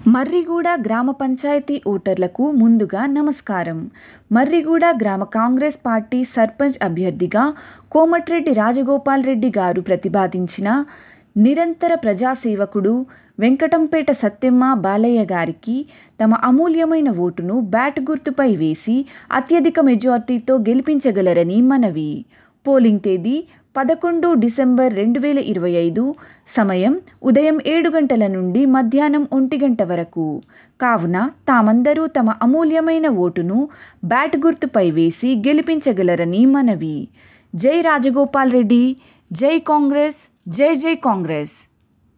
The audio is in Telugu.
మర్రిగూడ గ్రామ పంచాయతీ ఓటర్లకు ముందుగా నమస్కారం. మర్రిగూడ గ్రామ కాంగ్రెస్ పార్టీ సర్పంచ్ అభ్యర్థిగా కోమటిరెడ్డి రాజగోపాల్రెడ్డి గారు ప్రతిపాదించిన నిరంతర ప్రజాసేవకుడు వెంకటంపేట సత్తెమ్మ బాలయ్య గారికి తమ అమూల్యమైన ఓటును బ్యాట్ గుర్తుపై వేసి అత్యధిక మెజార్టీతో గెలిపించగలరని మనవి. పోలింగ్ తేదీ పదకొండు డిసెంబర్ రెండు వేల ఇరవై ఐదు. సమయం ఉదయం ఏడు గంటల నుండి మధ్యాహ్నం ఒంటి గంట వరకు. కావున తామందరూ తమ అమూల్యమైన ఓటును బ్యాట్ గుర్తుపై వేసి గెలిపించగలరని మనవి. జై రాజగోపాల్రెడ్డి జై కాంగ్రెస్ జై జై కాంగ్రెస్